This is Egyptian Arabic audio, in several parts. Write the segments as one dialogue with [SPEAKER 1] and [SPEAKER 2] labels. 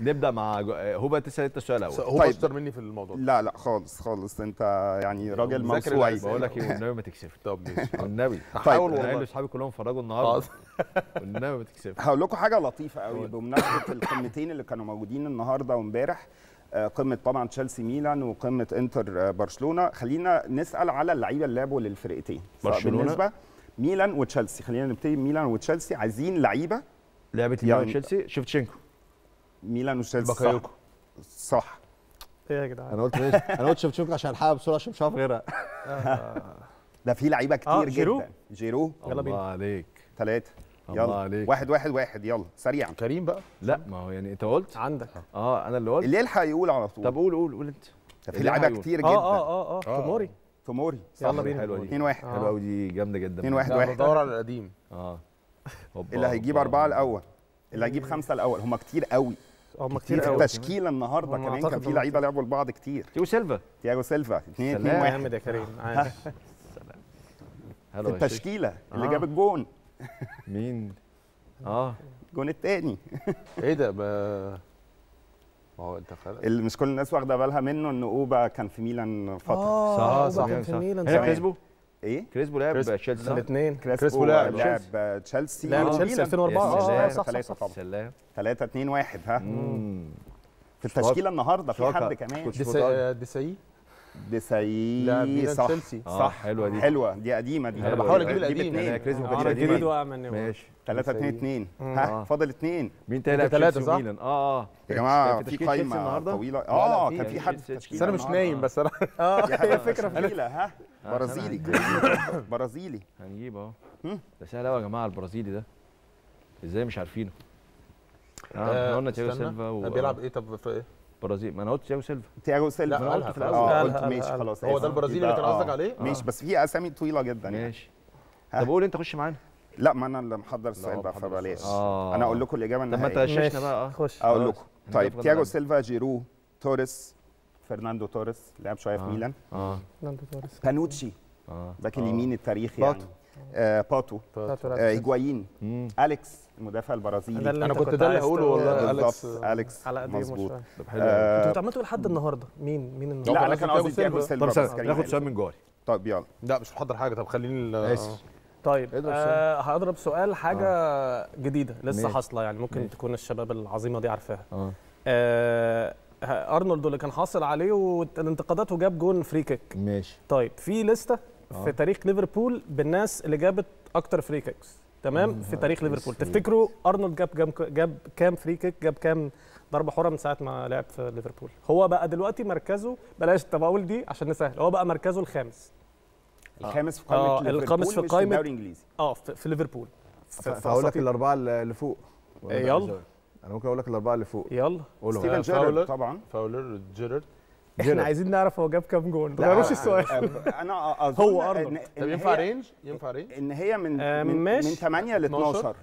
[SPEAKER 1] نبدا مع جو- آه، هوبا تسال انت السؤال الاول
[SPEAKER 2] هو
[SPEAKER 3] طيب.
[SPEAKER 2] اشطر مني في الموضوع ده
[SPEAKER 3] لا لا خالص خالص انت يعني راجل
[SPEAKER 2] مذاكر
[SPEAKER 3] موسوعي
[SPEAKER 2] الأسئلة.
[SPEAKER 1] بقول لك ايه والنبي ما تكسفني
[SPEAKER 2] طب ماشي
[SPEAKER 1] والنبي
[SPEAKER 2] هحاول
[SPEAKER 1] انا قايل
[SPEAKER 2] والله
[SPEAKER 1] لاصحابي كلهم اتفرجوا النهارده
[SPEAKER 2] حاضر.
[SPEAKER 1] والنبي ما تكسفني
[SPEAKER 3] هقول لكم حاجه لطيفه قوي بمناسبه القمتين اللي كانوا موجودين النهارده وامبارح آه، قمه طبعا تشيلسي ميلان وقمه انتر آه، برشلونه خلينا نسال على اللعيبه اللي لعبوا للفرقتين سواء
[SPEAKER 1] برشلونة.
[SPEAKER 3] بالنسبه ميلان وتشيلسي خلينا نبتدي بميلان وتشيلسي عايزين لعيبه
[SPEAKER 1] لعبه
[SPEAKER 3] يعني-
[SPEAKER 1] ميلان تشيلسي شفتشينكو
[SPEAKER 3] ميلان وتشيلسي صح
[SPEAKER 2] بكايوكو
[SPEAKER 3] صح
[SPEAKER 4] ايه يا جدعان
[SPEAKER 5] انا قلت ماشي انا قلت شفتشوك عشان الحقها بسرعه عشان مش هعرف غيرها
[SPEAKER 3] ده في لعيبه كتير
[SPEAKER 4] آه، جيرو.
[SPEAKER 3] جدا جيرو
[SPEAKER 4] يلا
[SPEAKER 1] الله
[SPEAKER 4] بينا.
[SPEAKER 1] عليك
[SPEAKER 3] ثلاثه
[SPEAKER 1] الله
[SPEAKER 3] يلا
[SPEAKER 1] عليك.
[SPEAKER 3] واحد واحد واحد يلا سريعا
[SPEAKER 2] كريم بقى
[SPEAKER 1] لا ما هو يعني انت قلت
[SPEAKER 4] عندك
[SPEAKER 1] اه انا اللي قلت
[SPEAKER 3] اللي يلحق يقول على طول
[SPEAKER 1] طب قول قول قول انت
[SPEAKER 3] ده في
[SPEAKER 1] اللي
[SPEAKER 3] لعيبه
[SPEAKER 1] هيقول.
[SPEAKER 3] كتير جدا
[SPEAKER 4] اه اه اه اه
[SPEAKER 2] آه.
[SPEAKER 4] توموري
[SPEAKER 3] توموري
[SPEAKER 4] يلا بينا.
[SPEAKER 1] حلوه دي
[SPEAKER 3] 2 1
[SPEAKER 1] حلوه قوي دي جامده جدا
[SPEAKER 3] 2 1
[SPEAKER 2] لا
[SPEAKER 3] واحد
[SPEAKER 2] بدور على القديم
[SPEAKER 1] اه هوبا،
[SPEAKER 3] اللي هيجيب
[SPEAKER 1] هوبا.
[SPEAKER 3] اربعه الاول اللي هيجيب خمسه الاول هم كتير قوي
[SPEAKER 4] هم
[SPEAKER 3] كتير
[SPEAKER 4] كتير
[SPEAKER 3] في
[SPEAKER 4] قوي
[SPEAKER 3] التشكيله النهارده
[SPEAKER 4] هم
[SPEAKER 3] كمان كان
[SPEAKER 4] أعتقد
[SPEAKER 3] في
[SPEAKER 4] هم
[SPEAKER 3] لعيبه لعبوا لبعض كتير
[SPEAKER 1] تيجو سيلفا
[SPEAKER 3] تياجو سيلفا 2 2
[SPEAKER 1] سلام.
[SPEAKER 3] 1
[SPEAKER 4] جامد يا كريم عادي.
[SPEAKER 1] حلو
[SPEAKER 3] في
[SPEAKER 1] يا شيخ.
[SPEAKER 3] التشكيله اللي
[SPEAKER 1] آه.
[SPEAKER 3] جاب الجون
[SPEAKER 1] مين اه
[SPEAKER 3] الجون الثاني
[SPEAKER 2] ايه ده ما ما هو انت خلق
[SPEAKER 3] اللي مش كل الناس واخده بالها منه ان اوبا كان في ميلان فتره
[SPEAKER 4] اه
[SPEAKER 1] صح،
[SPEAKER 4] صح
[SPEAKER 1] صح،
[SPEAKER 4] كان
[SPEAKER 1] صح.
[SPEAKER 4] في ميلان
[SPEAKER 1] هنا
[SPEAKER 4] صح.
[SPEAKER 1] كريسبو
[SPEAKER 3] ايه
[SPEAKER 1] كريسبو لعب
[SPEAKER 2] كريسبو.
[SPEAKER 1] تشيلسي صح؟
[SPEAKER 4] الاثنين
[SPEAKER 3] كريسبو
[SPEAKER 2] لاعب
[SPEAKER 3] لعب تشيلسي
[SPEAKER 4] لعب
[SPEAKER 3] آه،
[SPEAKER 4] تشيلسي
[SPEAKER 3] ميلان.
[SPEAKER 4] 2004
[SPEAKER 1] يا
[SPEAKER 4] اه
[SPEAKER 1] سلام.
[SPEAKER 4] آه، صح صح
[SPEAKER 3] ثلاثة
[SPEAKER 4] صح
[SPEAKER 3] طبعا
[SPEAKER 1] سلام
[SPEAKER 3] 3 2 1 ها
[SPEAKER 1] مم.
[SPEAKER 3] في التشكيله النهارده في
[SPEAKER 1] شاكا.
[SPEAKER 3] حد كمان
[SPEAKER 1] كنت-
[SPEAKER 2] ديساي ديساي
[SPEAKER 3] ديساي
[SPEAKER 2] لاعب ميلان
[SPEAKER 3] صح
[SPEAKER 2] تشيلسي
[SPEAKER 1] آه،
[SPEAKER 3] صح
[SPEAKER 1] حلوه دي
[SPEAKER 3] حلوه دي قديمه دي
[SPEAKER 1] أنا
[SPEAKER 2] بحاول أجيب
[SPEAKER 3] دي
[SPEAKER 2] القديم.
[SPEAKER 3] باتنين.
[SPEAKER 1] لا، كريسبو
[SPEAKER 4] آه،
[SPEAKER 1] كان
[SPEAKER 4] انا
[SPEAKER 1] قديم.
[SPEAKER 4] الجديد وقع مني
[SPEAKER 1] ماشي
[SPEAKER 3] 3 2 2
[SPEAKER 1] آه.
[SPEAKER 3] ها فاضل اثنين
[SPEAKER 1] مين تاني لعب
[SPEAKER 2] ثلاثة،
[SPEAKER 1] تشيلسي
[SPEAKER 2] صح؟
[SPEAKER 1] وميلان اه اه
[SPEAKER 3] يا جماعه
[SPEAKER 1] في
[SPEAKER 3] في
[SPEAKER 1] تشكيل تشيلسي
[SPEAKER 3] قايمه
[SPEAKER 1] النهارده
[SPEAKER 3] طويله
[SPEAKER 2] لا،
[SPEAKER 3] اه
[SPEAKER 2] في
[SPEAKER 3] كان
[SPEAKER 1] تشكيل
[SPEAKER 3] في حد في
[SPEAKER 1] تشيلسي.
[SPEAKER 3] التشكيله
[SPEAKER 2] بس انا مش
[SPEAKER 3] النهاردة.
[SPEAKER 2] نايم بس انا
[SPEAKER 4] اه
[SPEAKER 3] يا
[SPEAKER 4] هي
[SPEAKER 3] حبيبي
[SPEAKER 4] الفكره في
[SPEAKER 3] تشكيله ها برازيلي برازيلي
[SPEAKER 1] هنجيب اهو
[SPEAKER 3] هم؟
[SPEAKER 1] ده سهل قوي يا جماعه البرازيلي ده ازاي مش عارفينه اه
[SPEAKER 2] آه،
[SPEAKER 1] احنا قلنا تياجو
[SPEAKER 2] استنى.
[SPEAKER 1] سيلفا و...
[SPEAKER 2] بيلعب ايه طب في ايه
[SPEAKER 1] برازيل ما انا قلت تياجو سيلفا
[SPEAKER 3] تياجو سيلفا
[SPEAKER 2] لا، قالها
[SPEAKER 3] قلت في
[SPEAKER 2] خلاص.
[SPEAKER 3] الاول اه
[SPEAKER 4] قالها،
[SPEAKER 3] قلت
[SPEAKER 4] قالها،
[SPEAKER 3] ماشي
[SPEAKER 4] قالها.
[SPEAKER 3] خلاص
[SPEAKER 2] هو ده
[SPEAKER 3] آسف.
[SPEAKER 2] البرازيلي
[SPEAKER 3] يبقى
[SPEAKER 2] اللي كان قصدك
[SPEAKER 3] آه.
[SPEAKER 2] عليه؟
[SPEAKER 3] ماشي بس في اسامي طويله جدا يعني
[SPEAKER 1] ماشي
[SPEAKER 3] ها؟
[SPEAKER 1] طب قول انت خش معانا
[SPEAKER 3] لا ما انا اللي محضر السؤال
[SPEAKER 2] هو
[SPEAKER 3] بقى
[SPEAKER 2] محضر
[SPEAKER 3] فبلاش
[SPEAKER 2] السؤال.
[SPEAKER 1] اه
[SPEAKER 3] انا اقول لكم الاجابه
[SPEAKER 1] طب ما انت
[SPEAKER 3] النهائيه
[SPEAKER 1] غششنا بقى اه
[SPEAKER 4] خش
[SPEAKER 3] اقول
[SPEAKER 1] خلاص.
[SPEAKER 3] لكم
[SPEAKER 1] هنجيب
[SPEAKER 3] طيب
[SPEAKER 1] فضل
[SPEAKER 3] تياجو
[SPEAKER 1] عندك.
[SPEAKER 3] سيلفا جيرو توريس فرناندو توريس لعب شويه في
[SPEAKER 1] آه.
[SPEAKER 3] ميلان
[SPEAKER 1] اه
[SPEAKER 4] ناندو توريس
[SPEAKER 3] بانوتشي
[SPEAKER 1] اه
[SPEAKER 3] باك
[SPEAKER 1] آه.
[SPEAKER 3] اليمين التاريخي يعني
[SPEAKER 5] باتو.
[SPEAKER 3] آه باتو
[SPEAKER 4] بتاعته
[SPEAKER 3] آه
[SPEAKER 4] لعب.
[SPEAKER 3] هيجوايين
[SPEAKER 1] مم.
[SPEAKER 3] اليكس المدافع
[SPEAKER 4] ده
[SPEAKER 3] البرازيلي
[SPEAKER 4] اللي
[SPEAKER 2] انا
[SPEAKER 4] انت
[SPEAKER 2] كنت ده اللي
[SPEAKER 4] عايز
[SPEAKER 2] هقوله
[SPEAKER 4] تقوله.
[SPEAKER 2] والله اليكس
[SPEAKER 3] بالظبط اليكس
[SPEAKER 4] على قد ايه
[SPEAKER 3] مظبوط
[SPEAKER 4] مش
[SPEAKER 1] طب حلو
[SPEAKER 4] انتوا
[SPEAKER 3] آه
[SPEAKER 4] كنتوا عملتوا لحد النهارده مين مين النهارده
[SPEAKER 3] لا انا
[SPEAKER 2] قصدي
[SPEAKER 3] كان
[SPEAKER 2] تياجو
[SPEAKER 3] قصدي تياجو
[SPEAKER 2] سيلفا.
[SPEAKER 3] سيلفا
[SPEAKER 1] طب
[SPEAKER 3] بس
[SPEAKER 1] استنى
[SPEAKER 3] كريم
[SPEAKER 1] ناخد
[SPEAKER 3] قال.
[SPEAKER 1] سؤال من جوهري
[SPEAKER 3] طب يلا
[SPEAKER 2] لا مش محضر حاجه طب خليني ال-
[SPEAKER 5] آسف.
[SPEAKER 2] آه.
[SPEAKER 4] طيب
[SPEAKER 5] اضرب
[SPEAKER 4] آه هضرب سؤال حاجه جديده لسه
[SPEAKER 1] ماشي.
[SPEAKER 4] حاصله يعني ممكن
[SPEAKER 1] ماشي.
[SPEAKER 4] تكون الشباب العظيمه دي عارفاها
[SPEAKER 1] اه
[SPEAKER 4] آه ارنولد اللي كان حاصل عليه والانتقادات وجاب جون فري كيك
[SPEAKER 1] ماشي
[SPEAKER 4] طيب في لسته
[SPEAKER 1] آه.
[SPEAKER 4] في تاريخ ليفربول بالناس اللي جابت اكتر فري كيكس تمام في تاريخ ليفربول
[SPEAKER 1] فري
[SPEAKER 4] تفتكروا ارنولد جاب جاب, جاب كام فري كيك جاب كام ضربه حره من ساعه ما لعب في ليفربول هو بقى دلوقتي مركزه بلاش طب اقول دي عشان نسهل هو بقى مركزه الخامس
[SPEAKER 3] الخامس في
[SPEAKER 4] آه،
[SPEAKER 3] قائمه
[SPEAKER 4] الخامس في
[SPEAKER 3] ليفربول مش
[SPEAKER 4] قائمة-
[SPEAKER 3] الدوري الانجليزي
[SPEAKER 4] اه في, في ليفربول في- في
[SPEAKER 5] فهقول لك
[SPEAKER 4] أساطير.
[SPEAKER 5] الاربعه اللي فوق ولا
[SPEAKER 4] إيه،
[SPEAKER 5] ده
[SPEAKER 4] يلا.
[SPEAKER 5] عايز أقول؟ انا ممكن اقول لك الاربعه اللي فوق
[SPEAKER 4] يلا
[SPEAKER 5] قولهم
[SPEAKER 3] ستيفن
[SPEAKER 2] آه،
[SPEAKER 3] جيرارد
[SPEAKER 2] فاولر.
[SPEAKER 3] طبعا
[SPEAKER 2] فاولر جيرارد
[SPEAKER 4] احنا عايزين نعرف هو جاب كام جون ما
[SPEAKER 3] لا،
[SPEAKER 4] تغيروش السؤال
[SPEAKER 3] آه، انا اظن
[SPEAKER 4] هو أرنولد.
[SPEAKER 3] إن-
[SPEAKER 2] طب
[SPEAKER 3] إن
[SPEAKER 2] ينفع
[SPEAKER 3] هي-
[SPEAKER 2] رينج ينفع رينج
[SPEAKER 3] ان هي من
[SPEAKER 4] آه،
[SPEAKER 3] من,
[SPEAKER 4] ماشي.
[SPEAKER 3] من 8 ل
[SPEAKER 2] 12.
[SPEAKER 3] 12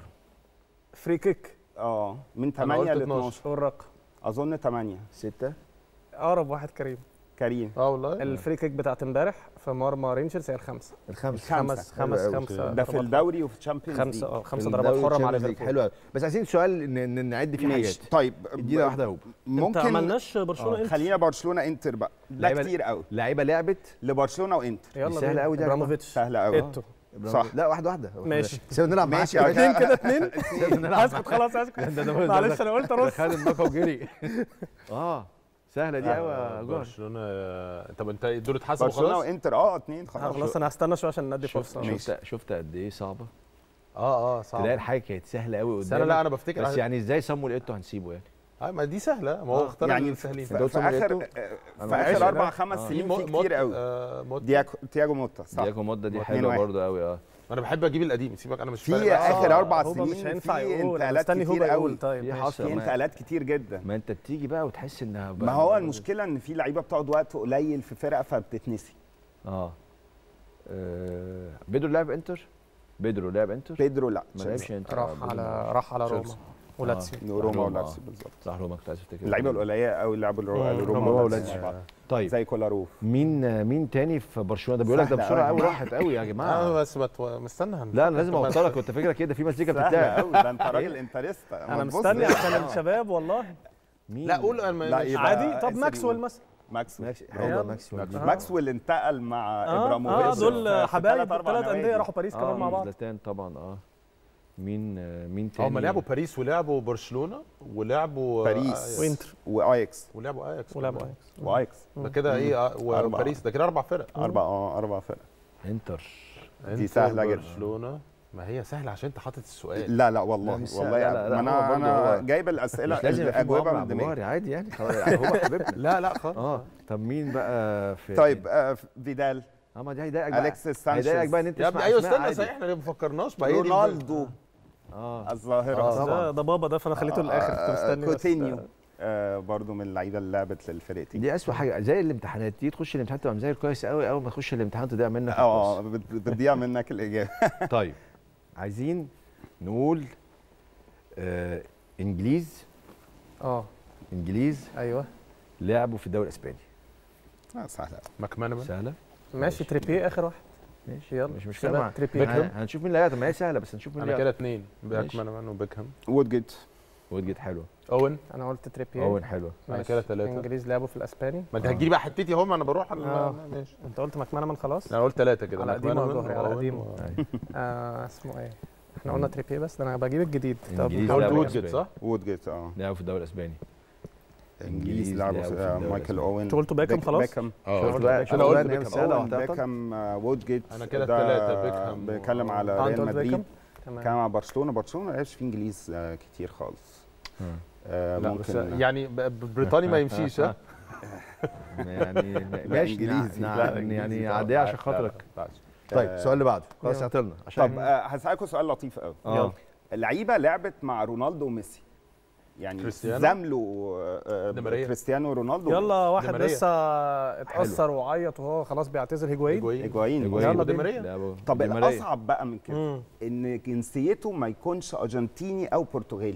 [SPEAKER 4] فري كيك
[SPEAKER 3] اه من
[SPEAKER 2] أنا
[SPEAKER 3] 8
[SPEAKER 2] قلت
[SPEAKER 3] ل
[SPEAKER 2] 12.
[SPEAKER 3] 12
[SPEAKER 4] هو الرقم
[SPEAKER 3] اظن 8
[SPEAKER 5] سته
[SPEAKER 4] اقرب واحد كريم
[SPEAKER 3] كريم
[SPEAKER 2] اه والله
[SPEAKER 4] الفري كيك بتاعت امبارح في مرمى رينجرز هي الخمسه
[SPEAKER 5] الخمسه
[SPEAKER 4] خمس
[SPEAKER 3] خمسة.
[SPEAKER 4] خمس
[SPEAKER 5] حلو أوي.
[SPEAKER 4] خمسه
[SPEAKER 3] ده في
[SPEAKER 4] ضربات
[SPEAKER 3] الدوري وفي الشامبيونز
[SPEAKER 4] خمسه
[SPEAKER 3] ليج.
[SPEAKER 4] اه خمسه
[SPEAKER 5] الدوري
[SPEAKER 4] ضربات حره مع
[SPEAKER 5] والتشامبيونز ليج.
[SPEAKER 4] ليفربول
[SPEAKER 5] حلو قوي بس عايزين سؤال ن- ن- نعد فيه حاجات
[SPEAKER 3] ماشي طيب
[SPEAKER 5] ادينا واحده اهو
[SPEAKER 4] انت
[SPEAKER 3] ممكن
[SPEAKER 4] عملناش برشلونه انت
[SPEAKER 3] خلينا برشلونه انتر بقى ده
[SPEAKER 1] لعيبة-
[SPEAKER 3] كتير قوي
[SPEAKER 1] لعيبه لعبت
[SPEAKER 3] لبرشلونه وانتر
[SPEAKER 4] يلا
[SPEAKER 1] سهلة
[SPEAKER 4] بينا.
[SPEAKER 1] أوي دي يا جماعة.
[SPEAKER 4] ابراموفيتش
[SPEAKER 3] سهله قوي
[SPEAKER 4] ايتو
[SPEAKER 3] صح.
[SPEAKER 5] لا واحده واحده
[SPEAKER 4] ماشي.
[SPEAKER 5] سيبنا نلعب معاك
[SPEAKER 3] ماشي
[SPEAKER 4] اتنين كده اتنين
[SPEAKER 1] نلعب
[SPEAKER 4] اسكت خلاص اسكت
[SPEAKER 1] ده- ده-
[SPEAKER 4] معلش انا قلت ارص
[SPEAKER 1] خد المكه وجري اه سهله دي قوي
[SPEAKER 2] آه،
[SPEAKER 1] يا جوهر
[SPEAKER 2] برشلونه آه، طب انت دول اتحسبوا
[SPEAKER 3] برشلونه
[SPEAKER 2] خلاص
[SPEAKER 3] وانتر اه اتنين
[SPEAKER 4] آه،
[SPEAKER 3] خلاص
[SPEAKER 4] خلاص انا هستنى شويه عشان ندي
[SPEAKER 1] شفت
[SPEAKER 4] فرصه
[SPEAKER 1] شفت شفت قد ايه صعبه
[SPEAKER 2] اه اه صعب
[SPEAKER 1] تلاقي الحاجه كانت سهله قوي
[SPEAKER 2] بس انا
[SPEAKER 1] قدامك
[SPEAKER 2] لا انا بفتكر
[SPEAKER 1] بس يعني ازاي صامويل ايتو هنسيبه يعني
[SPEAKER 2] آه ما دي سهله ما هو
[SPEAKER 1] آه،
[SPEAKER 2] اختار
[SPEAKER 3] يعني
[SPEAKER 2] السهلين
[SPEAKER 3] في,
[SPEAKER 5] أنت قلت
[SPEAKER 3] في
[SPEAKER 5] صامويل
[SPEAKER 3] اخر
[SPEAKER 5] إيتو؟
[SPEAKER 3] في
[SPEAKER 5] أنا
[SPEAKER 3] اخر
[SPEAKER 5] عشرة
[SPEAKER 3] اربع
[SPEAKER 1] ده؟
[SPEAKER 3] خمس
[SPEAKER 1] آه.
[SPEAKER 3] سنين
[SPEAKER 2] مو-
[SPEAKER 3] في
[SPEAKER 2] موت-
[SPEAKER 3] كتير قوي
[SPEAKER 2] آه، موت-
[SPEAKER 3] دياكو تياجو موتا صح
[SPEAKER 1] دياكو مودا دي
[SPEAKER 3] اتنين
[SPEAKER 1] حلوه
[SPEAKER 3] واحد.
[SPEAKER 1] برضه قوي اه
[SPEAKER 2] انا بحب اجيب القديم سيبك انا مش
[SPEAKER 3] في
[SPEAKER 2] فارق معايا.
[SPEAKER 3] اخر اربع
[SPEAKER 4] هو
[SPEAKER 3] سنين
[SPEAKER 4] مش هينفع
[SPEAKER 3] في
[SPEAKER 4] يقول انا
[SPEAKER 3] انتقالات
[SPEAKER 4] مستني هو
[SPEAKER 3] كتير
[SPEAKER 4] يقول
[SPEAKER 3] قوي
[SPEAKER 4] طيب
[SPEAKER 1] في
[SPEAKER 4] ماشي.
[SPEAKER 1] حصل
[SPEAKER 3] في
[SPEAKER 1] ما-
[SPEAKER 3] انتقالات كتير جدا
[SPEAKER 1] ما انت بتيجي بقى وتحس انها
[SPEAKER 3] ما هو المشكله ان في لعيبه بتقعد وقت قليل في فرقه فبتتنسي
[SPEAKER 1] اه آه، بيدرو لعب انتر بيدرو لعب انتر
[SPEAKER 3] بيدرو لا
[SPEAKER 1] ما لعبش انتر
[SPEAKER 4] راح
[SPEAKER 1] آه،
[SPEAKER 4] على راح على روما
[SPEAKER 2] تشيلسي.
[SPEAKER 4] ولاتسيو
[SPEAKER 3] روما
[SPEAKER 1] روما،
[SPEAKER 3] ولاتسيو بالظبط
[SPEAKER 1] صح روما كنت عايز افتكر
[SPEAKER 3] اللعيبه القليله قوي لعبوا الرو-
[SPEAKER 4] مم.
[SPEAKER 3] روما
[SPEAKER 4] روما
[SPEAKER 3] ولاتسيو
[SPEAKER 2] ولاتسيو.
[SPEAKER 3] بعض.
[SPEAKER 1] طيب
[SPEAKER 3] زي كولاروف
[SPEAKER 1] مين مين تاني في برشلونه ده بيقول لك ده
[SPEAKER 3] سهلة
[SPEAKER 1] بسرعه
[SPEAKER 3] أوي.
[SPEAKER 1] قوي راحت قوي يا
[SPEAKER 2] اه
[SPEAKER 1] جماعه
[SPEAKER 2] بس ما تو- مستنى هن-
[SPEAKER 1] لا انا لازم
[SPEAKER 2] طب ما-
[SPEAKER 1] اوصلك كنت فاكره كده في مزيكا
[SPEAKER 3] سهله
[SPEAKER 1] بتتلعب
[SPEAKER 3] قوي ده انت راجل انترست
[SPEAKER 4] انا مستني عشان الشباب والله
[SPEAKER 5] مين
[SPEAKER 2] لا قول انا
[SPEAKER 3] لا،
[SPEAKER 2] ما-
[SPEAKER 3] يبقى
[SPEAKER 4] عادي طب
[SPEAKER 3] اسم
[SPEAKER 4] ماكسويل
[SPEAKER 3] يقول.
[SPEAKER 4] مثلا
[SPEAKER 3] ماكسويل
[SPEAKER 5] ماكس
[SPEAKER 3] برافو.
[SPEAKER 5] حلوه ماكسويل
[SPEAKER 4] آه.
[SPEAKER 3] ماكسويل انتقل مع
[SPEAKER 4] اه,
[SPEAKER 3] ابراموفيتش
[SPEAKER 4] آه
[SPEAKER 3] في-
[SPEAKER 4] دول
[SPEAKER 3] في
[SPEAKER 4] حبايب
[SPEAKER 3] تلات أربع
[SPEAKER 4] ثلاث انديه
[SPEAKER 3] نوادي.
[SPEAKER 4] راحوا باريس كمان
[SPEAKER 3] آه،
[SPEAKER 4] مع بعض
[SPEAKER 1] زلاتان طبعا اه مين آه، مين تاني
[SPEAKER 2] هم لعبوا باريس ولعبوا برشلونه ولعبوا
[SPEAKER 3] باريس.
[SPEAKER 2] آه،
[SPEAKER 3] وينتر واياكس
[SPEAKER 2] ولعبوا اياكس
[SPEAKER 4] ولعبوا اياكس
[SPEAKER 3] واياكس
[SPEAKER 2] ده كده ايه آه،
[SPEAKER 3] أربعة.
[SPEAKER 2] وباريس ده كده اربع فرق
[SPEAKER 3] اربع اه اربع فرق
[SPEAKER 1] انتر
[SPEAKER 3] دي
[SPEAKER 2] إنتر،
[SPEAKER 3] سهلة جدا.
[SPEAKER 2] برشلونه ما هي سهله عشان انت حاطط السؤال
[SPEAKER 3] لا لا والله
[SPEAKER 5] لا، مش سهل.
[SPEAKER 3] والله
[SPEAKER 5] لا، لا، لا،
[SPEAKER 3] ما
[SPEAKER 5] هو
[SPEAKER 3] انا
[SPEAKER 5] برضه
[SPEAKER 3] انا
[SPEAKER 5] هو-
[SPEAKER 3] جايب الاسئله
[SPEAKER 5] مش لازم يبقى في
[SPEAKER 3] الاجوبه
[SPEAKER 5] مؤامره
[SPEAKER 3] من دماغي
[SPEAKER 5] عبد عادي يعني خلاص هو حبيبنا
[SPEAKER 2] لا لا خالص
[SPEAKER 5] اه طب مين بقى في
[SPEAKER 3] طيب آه، فيدال
[SPEAKER 5] اه ما دي هيضايقك بقى
[SPEAKER 3] اليكسيس سانشيز
[SPEAKER 5] هيضايقك بقى ان انت
[SPEAKER 2] يا
[SPEAKER 5] تسمع
[SPEAKER 2] ابني ايوه
[SPEAKER 5] أسماء
[SPEAKER 2] استنى
[SPEAKER 5] عادي.
[SPEAKER 2] صحيح احنا ما فكرناش بقى هي دي
[SPEAKER 3] رونالدو
[SPEAKER 5] اه
[SPEAKER 3] الظاهره
[SPEAKER 5] آه،
[SPEAKER 4] ده,
[SPEAKER 5] طبعاً.
[SPEAKER 4] ده بابا ده فانا خليته للاخر كنت مستني بس.
[SPEAKER 3] كوتينيو آه برضو من اللعيبه اللي لعبت للفرقتين
[SPEAKER 5] دي اسوء حاجه زي الامتحانات تيجي تخش الامتحان تبقى مذاكر كويس قوي اول ما تخش الامتحان تضيع منك
[SPEAKER 3] اه
[SPEAKER 5] الكورس.
[SPEAKER 3] بت- بتضيع منك الاجابه
[SPEAKER 5] طيب عايزين نقول آه انجليز
[SPEAKER 4] اه
[SPEAKER 5] انجليز
[SPEAKER 4] ايوه
[SPEAKER 5] لعبوا في الدوري الاسباني
[SPEAKER 3] آه، سهله
[SPEAKER 2] ماكمانمان
[SPEAKER 5] سهله
[SPEAKER 4] ماشي تريبيه اخر واحد
[SPEAKER 5] ماشي
[SPEAKER 4] يلا
[SPEAKER 5] مش مشكله
[SPEAKER 4] شباب،
[SPEAKER 5] مع-
[SPEAKER 4] تريبيه
[SPEAKER 2] بيكهام.
[SPEAKER 5] هن- هنشوف مين اللي هيقدر ما هي سهله بس هنشوف مين
[SPEAKER 2] انا
[SPEAKER 5] اللي
[SPEAKER 2] كده
[SPEAKER 5] هيقدر.
[SPEAKER 2] اثنين ماكمانمان وبيكهام
[SPEAKER 3] وودجيت
[SPEAKER 5] وودجيت حلوه
[SPEAKER 2] اوين
[SPEAKER 4] انا قلت تريبيه
[SPEAKER 5] اوين حلوه
[SPEAKER 2] انا
[SPEAKER 4] ماشي.
[SPEAKER 2] كده ثلاثه
[SPEAKER 4] انجليز لعبوا في الاسباني
[SPEAKER 2] ما انت هتجيلي بقى حتتي اهو ما انا بروح على
[SPEAKER 4] آه.
[SPEAKER 2] ماشي
[SPEAKER 4] انت قلت ماكمانمان خلاص
[SPEAKER 2] انا قلت ثلاثه كده
[SPEAKER 4] على قديمه
[SPEAKER 2] ماكمانمان
[SPEAKER 4] وجوهري، على
[SPEAKER 2] وأوين
[SPEAKER 4] قديمه.
[SPEAKER 2] و-
[SPEAKER 5] أيوة.
[SPEAKER 4] آه اسمه ايه احنا قلنا تريبيه بس ده انا بجيب الجديد طب
[SPEAKER 5] إنجليز
[SPEAKER 2] قلت
[SPEAKER 5] لعبوا
[SPEAKER 4] حاول-
[SPEAKER 2] وودجيت صح؟
[SPEAKER 3] وودجيت اه
[SPEAKER 5] لعبوا في الدوري الاسباني
[SPEAKER 3] انجليز لعبوا في آه،
[SPEAKER 5] الدوري
[SPEAKER 3] مايكل
[SPEAKER 5] الأسباني.
[SPEAKER 3] اوين
[SPEAKER 4] انتوا قلتوا بيكهام
[SPEAKER 3] بيك-
[SPEAKER 4] خلاص؟
[SPEAKER 3] بيكهام
[SPEAKER 2] اه
[SPEAKER 5] شفت بقى شفت
[SPEAKER 2] انا قلت
[SPEAKER 5] بقى إن هي
[SPEAKER 2] بيكهام.
[SPEAKER 5] سهلة
[SPEAKER 3] اوين
[SPEAKER 5] وهتعطل؟
[SPEAKER 3] بيكهام آه، وودجيت
[SPEAKER 2] أنا كده
[SPEAKER 3] ده
[SPEAKER 2] التلاتة، بيكهام و-
[SPEAKER 3] بيتكلم على
[SPEAKER 4] اه انت
[SPEAKER 3] ريال
[SPEAKER 4] قلت
[SPEAKER 3] مدريد
[SPEAKER 4] بيكهام
[SPEAKER 3] كان
[SPEAKER 4] تمام
[SPEAKER 3] مع برشلونه برشلونه ما لعبش في انجليز آه، كتير خالص آه،
[SPEAKER 2] لا بس
[SPEAKER 3] ممكن
[SPEAKER 2] يعني ب- ب- بريطاني ما يمشيش ها
[SPEAKER 5] يعني ماشي
[SPEAKER 3] إنجليزي.
[SPEAKER 5] نع-
[SPEAKER 3] لا،
[SPEAKER 5] نع-
[SPEAKER 2] إنجليزي
[SPEAKER 5] يعني
[SPEAKER 2] طبعاً.
[SPEAKER 5] عاديه عشان
[SPEAKER 2] لا،
[SPEAKER 5] خاطرك
[SPEAKER 2] لا، لا.
[SPEAKER 5] طيب
[SPEAKER 3] آه،
[SPEAKER 5] السؤال اللي بعده خلاص
[SPEAKER 4] يلا.
[SPEAKER 5] اعطلنا عشان
[SPEAKER 3] طب آه، هسألكوا سؤال لطيف قوي
[SPEAKER 5] اه
[SPEAKER 3] اللعيبه لعبت مع رونالدو وميسي يعني
[SPEAKER 2] كريستيانو؟
[SPEAKER 3] زاملوا آه،
[SPEAKER 2] دي ماريا.
[SPEAKER 3] كريستيانو رونالدو
[SPEAKER 4] يلا واحد
[SPEAKER 2] ماريا.
[SPEAKER 4] لسه اتأثر وعيط وهو خلاص بيعتذر هيجوين
[SPEAKER 2] هيجوين.
[SPEAKER 3] ايجوايين
[SPEAKER 5] هيجوايين.
[SPEAKER 4] يلا
[SPEAKER 2] ودي
[SPEAKER 4] بينا.
[SPEAKER 2] ماريا
[SPEAKER 5] لعبوا
[SPEAKER 3] طب
[SPEAKER 5] دي ماريا.
[SPEAKER 3] الاصعب بقى من كده
[SPEAKER 4] مم.
[SPEAKER 3] ان جنسيته ما يكونش ارجنتيني او برتغالي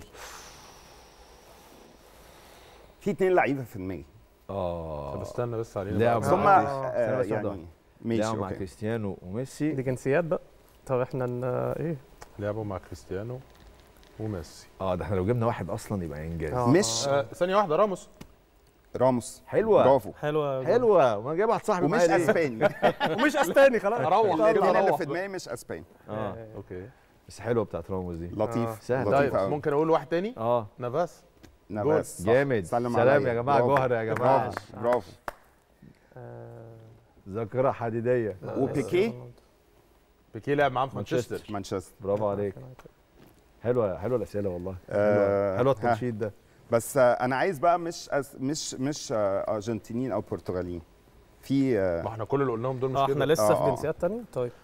[SPEAKER 3] في اتنين لعيبه في دماغي
[SPEAKER 2] طب
[SPEAKER 5] اه
[SPEAKER 2] استنى بس علينا
[SPEAKER 5] لا،
[SPEAKER 2] بقى.
[SPEAKER 3] بس
[SPEAKER 5] آه.
[SPEAKER 3] هم
[SPEAKER 4] آه.
[SPEAKER 5] بس واحدة
[SPEAKER 3] يعني ماشي
[SPEAKER 5] لعبوا مع
[SPEAKER 3] اوكي
[SPEAKER 5] كريستيانو وميسي
[SPEAKER 4] دي جنسيات بقى طب احنا ن... ايه
[SPEAKER 2] لعبوا مع كريستيانو وميسي
[SPEAKER 5] اه ده احنا لو جبنا واحد اصلا يبقى انجاز
[SPEAKER 4] آه.
[SPEAKER 3] مش
[SPEAKER 2] آه، ثانيه واحده راموس
[SPEAKER 3] راموس
[SPEAKER 5] حلوة.
[SPEAKER 3] برافو
[SPEAKER 4] حلوه
[SPEAKER 5] حلوه وانا جايب واحد صاحبي
[SPEAKER 3] ومش
[SPEAKER 5] معايا ليه؟
[SPEAKER 3] اسباني
[SPEAKER 4] ومش اسباني خلاص
[SPEAKER 2] اروح
[SPEAKER 3] الاثنين اللي
[SPEAKER 2] اروح
[SPEAKER 3] في دماغي مش اسباني
[SPEAKER 5] اه
[SPEAKER 2] اوكي
[SPEAKER 5] بس حلوه بتاعت راموس دي
[SPEAKER 3] لطيف
[SPEAKER 5] سهل.
[SPEAKER 3] لطيف
[SPEAKER 2] طيب
[SPEAKER 3] قوي
[SPEAKER 2] ممكن اقول واحد تاني
[SPEAKER 5] اه
[SPEAKER 2] نافاس
[SPEAKER 3] نافاس صح.
[SPEAKER 5] جامد
[SPEAKER 3] سلم
[SPEAKER 5] سلام
[SPEAKER 3] عليا.
[SPEAKER 5] يا جماعه
[SPEAKER 3] برافو.
[SPEAKER 5] جوهر يا جماعه
[SPEAKER 3] برافو برافو
[SPEAKER 4] آه،
[SPEAKER 5] ذاكره حديديه
[SPEAKER 3] وبيكيه
[SPEAKER 2] بيكيه لعب معاه في
[SPEAKER 5] مانشستر.
[SPEAKER 2] مانشستر
[SPEAKER 3] مانشستر
[SPEAKER 5] برافو عليك حلوه حلوه الاسئله والله
[SPEAKER 3] آه،
[SPEAKER 5] حلوه حلوه
[SPEAKER 3] ها.
[SPEAKER 5] التنشيط ده
[SPEAKER 3] بس آه، انا عايز بقى مش أس مش مش آه، ارجنتينيين او برتغاليين في آه،
[SPEAKER 2] ما احنا كل اللي قلناهم دول مش
[SPEAKER 4] اه
[SPEAKER 2] كده
[SPEAKER 4] احنا لسه
[SPEAKER 3] آه،
[SPEAKER 4] في
[SPEAKER 3] آه.
[SPEAKER 4] جنسيات تانية طيب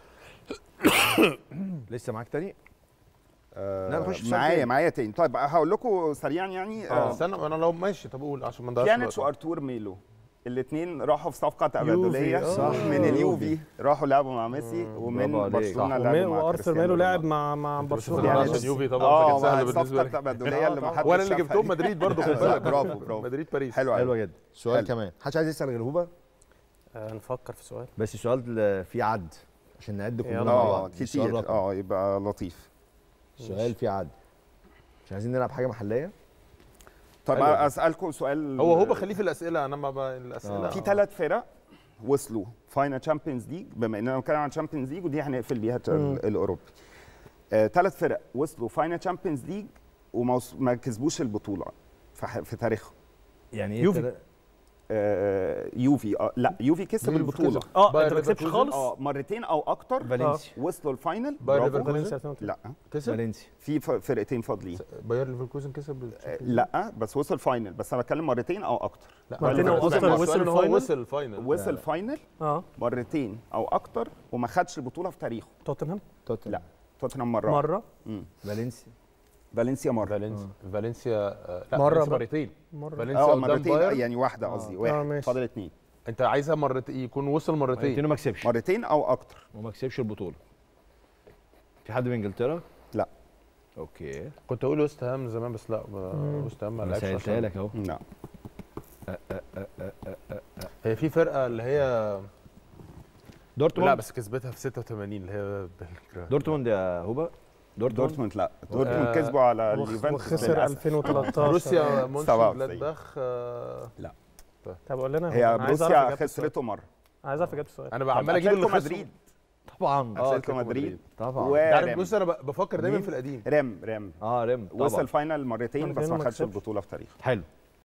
[SPEAKER 5] لسه معاك تاني
[SPEAKER 3] آه،
[SPEAKER 5] لا، نخش في
[SPEAKER 3] معايا
[SPEAKER 5] سؤال
[SPEAKER 3] معايا تاني طيب هقول لكم سريعا يعني
[SPEAKER 2] آه.
[SPEAKER 3] آه،
[SPEAKER 2] استنى انا لو ماشي طب قول عشان ما نضيعش
[SPEAKER 3] بيانيتش
[SPEAKER 2] الوقت.
[SPEAKER 3] وارتور ميلو الاثنين راحوا في صفقه تبادليه
[SPEAKER 4] آه.
[SPEAKER 5] صح.
[SPEAKER 3] من اليوفي راحوا لعبوا مع ميسي ومن
[SPEAKER 5] برافو عليك.
[SPEAKER 3] برشلونه
[SPEAKER 4] ومي-
[SPEAKER 3] لعبوا مع
[SPEAKER 4] وارثر
[SPEAKER 3] كريستيانو
[SPEAKER 4] ميلو لعب
[SPEAKER 3] رونالدو.
[SPEAKER 4] مع مع
[SPEAKER 2] بس
[SPEAKER 4] برشلونه
[SPEAKER 2] طبعاً
[SPEAKER 3] يعني
[SPEAKER 2] عشان
[SPEAKER 3] بس-
[SPEAKER 2] يوفي طبعا
[SPEAKER 3] اه
[SPEAKER 2] فكانت سهله
[SPEAKER 3] مع
[SPEAKER 2] بالنسبه
[SPEAKER 3] الصفقه
[SPEAKER 2] لي
[SPEAKER 3] التبادليه اللي ما حدش
[SPEAKER 2] وانا اللي
[SPEAKER 3] شافها
[SPEAKER 2] جبتهم
[SPEAKER 3] دي.
[SPEAKER 2] مدريد برضه خد
[SPEAKER 3] لا،
[SPEAKER 2] بالك
[SPEAKER 3] برافو برافو
[SPEAKER 2] مدريد باريس
[SPEAKER 3] حلو
[SPEAKER 5] حلوه
[SPEAKER 3] قوي
[SPEAKER 5] جدا سؤال
[SPEAKER 3] حلو.
[SPEAKER 5] كمان محدش عايز يسال غير هوبا
[SPEAKER 4] آه نفكر في سؤال
[SPEAKER 5] بس السؤال فيه عد عشان نعد كلنا
[SPEAKER 4] يلا.
[SPEAKER 5] مع
[SPEAKER 3] اه
[SPEAKER 5] بعض السؤال
[SPEAKER 3] كتير
[SPEAKER 5] رقم.
[SPEAKER 3] اه يبقى لطيف
[SPEAKER 5] السؤال فيه عد مش عايزين نلعب حاجه محليه
[SPEAKER 3] طيب
[SPEAKER 2] حلو ده.
[SPEAKER 3] اسالكم سؤال
[SPEAKER 2] هو هو بخليه في الاسئله انا ما ب... الاسئله
[SPEAKER 5] آه.
[SPEAKER 3] في ثلاث فرق وصلوا فاينل تشامبيونز ليج بما اننا بنتكلم عن تشامبيونز ليج ودي هنقفل بيها ال-
[SPEAKER 4] مم.
[SPEAKER 3] الاوروبي ثلاث فرق وصلوا فاينل تشامبيونز ليج وما وص- ما كسبوش البطوله في, ح- في تاريخهم
[SPEAKER 5] يعني ايه
[SPEAKER 4] يوفي.
[SPEAKER 5] تلا-
[SPEAKER 3] آه، يوفي آه لا يوفي كسب
[SPEAKER 2] مين
[SPEAKER 3] البطوله
[SPEAKER 2] كسب؟
[SPEAKER 4] اه
[SPEAKER 2] باير
[SPEAKER 4] انت ما كسبتش
[SPEAKER 2] ليفركوزن؟
[SPEAKER 4] خالص
[SPEAKER 3] اه مرتين او اكتر
[SPEAKER 5] فالنسيا
[SPEAKER 3] وصلوا الفاينل
[SPEAKER 2] باير
[SPEAKER 3] برافو.
[SPEAKER 2] ليفركوزن؟
[SPEAKER 4] فالنسيا 2003.
[SPEAKER 3] لا
[SPEAKER 2] كسب
[SPEAKER 5] فالنسيا
[SPEAKER 3] في ف- فرقتين فاضلين
[SPEAKER 2] باير ليفركوزن كسب
[SPEAKER 3] آه، لا بس وصل الفاينل بس انا بتكلم مرتين او اكتر
[SPEAKER 2] لا
[SPEAKER 4] مرتين
[SPEAKER 3] أو
[SPEAKER 2] بس
[SPEAKER 3] أكتر.
[SPEAKER 2] هو
[SPEAKER 4] وصل
[SPEAKER 2] السؤال إن هو
[SPEAKER 4] فاينل؟
[SPEAKER 2] وصل فاينل
[SPEAKER 3] وصل فاينل
[SPEAKER 4] اه
[SPEAKER 3] مرتين او اكتر وما خدش البطوله في تاريخه
[SPEAKER 4] توتنهام
[SPEAKER 3] لا توتنهام مره
[SPEAKER 4] مره
[SPEAKER 3] مم.
[SPEAKER 5] فالنسيا
[SPEAKER 3] فالنسيا مره
[SPEAKER 2] فالنسيا فالنسيا آه، لا
[SPEAKER 4] مرة
[SPEAKER 2] فالنسيا
[SPEAKER 4] بقى.
[SPEAKER 2] مرتين
[SPEAKER 4] مره
[SPEAKER 2] فالنسيا
[SPEAKER 3] اه
[SPEAKER 2] قدام
[SPEAKER 3] مرتين
[SPEAKER 2] باير
[SPEAKER 3] يعني واحده قصدي
[SPEAKER 4] آه،
[SPEAKER 3] واحد
[SPEAKER 4] ماشي.
[SPEAKER 3] فاضل اتنين
[SPEAKER 2] انت عايزها مرتين يكون وصل مرتين
[SPEAKER 5] مرتين وما كسبش
[SPEAKER 3] مرتين او اكتر
[SPEAKER 5] وما كسبش البطوله في حد من انجلترا
[SPEAKER 3] لا.
[SPEAKER 5] اوكي
[SPEAKER 2] كنت اقول ويست هام زمان بس لا ب- ويست هام ما
[SPEAKER 5] انا
[SPEAKER 2] لعبش
[SPEAKER 5] سهلتها
[SPEAKER 2] عشان-
[SPEAKER 5] لك اهو
[SPEAKER 3] لا
[SPEAKER 2] هي في فرقه اللي هي
[SPEAKER 5] دورتموند
[SPEAKER 2] لا بس كسبتها في 86 اللي هي بلجراد
[SPEAKER 5] دورتموند يا هوبا
[SPEAKER 1] دورتموند
[SPEAKER 3] دورتموند لا دورتموند
[SPEAKER 2] آه،
[SPEAKER 3] كسبوا على
[SPEAKER 4] وخ-
[SPEAKER 3] اليوفنتوس
[SPEAKER 4] وخسر
[SPEAKER 3] للأسف.
[SPEAKER 4] 2013
[SPEAKER 2] بروسيا مونشن
[SPEAKER 3] 97.
[SPEAKER 2] جلادباخ آه،
[SPEAKER 4] طب قول لنا
[SPEAKER 3] هي
[SPEAKER 4] أنا عايز أعرف
[SPEAKER 3] بروسيا
[SPEAKER 4] إجابة السؤال.
[SPEAKER 3] خسرته مره
[SPEAKER 4] عايز اعرف اجابه السؤال
[SPEAKER 2] انا
[SPEAKER 3] طب
[SPEAKER 2] عمال اجيب اللي
[SPEAKER 3] أتلتيكو
[SPEAKER 2] خسروا
[SPEAKER 3] مدريد
[SPEAKER 5] طبعا
[SPEAKER 2] اه
[SPEAKER 3] اتلتيكو مدريد
[SPEAKER 5] طبعا
[SPEAKER 2] انت عارف
[SPEAKER 3] ورام
[SPEAKER 2] بص انا ب- بفكر دايما
[SPEAKER 3] مين؟
[SPEAKER 2] في القديم
[SPEAKER 3] رام رام
[SPEAKER 5] اه ريم طبعا
[SPEAKER 3] وصل فاينل مرتين بس
[SPEAKER 4] مرتين
[SPEAKER 3] ما
[SPEAKER 4] وما
[SPEAKER 3] خدش
[SPEAKER 4] كسبش.
[SPEAKER 3] البطوله في تاريخه
[SPEAKER 5] حلو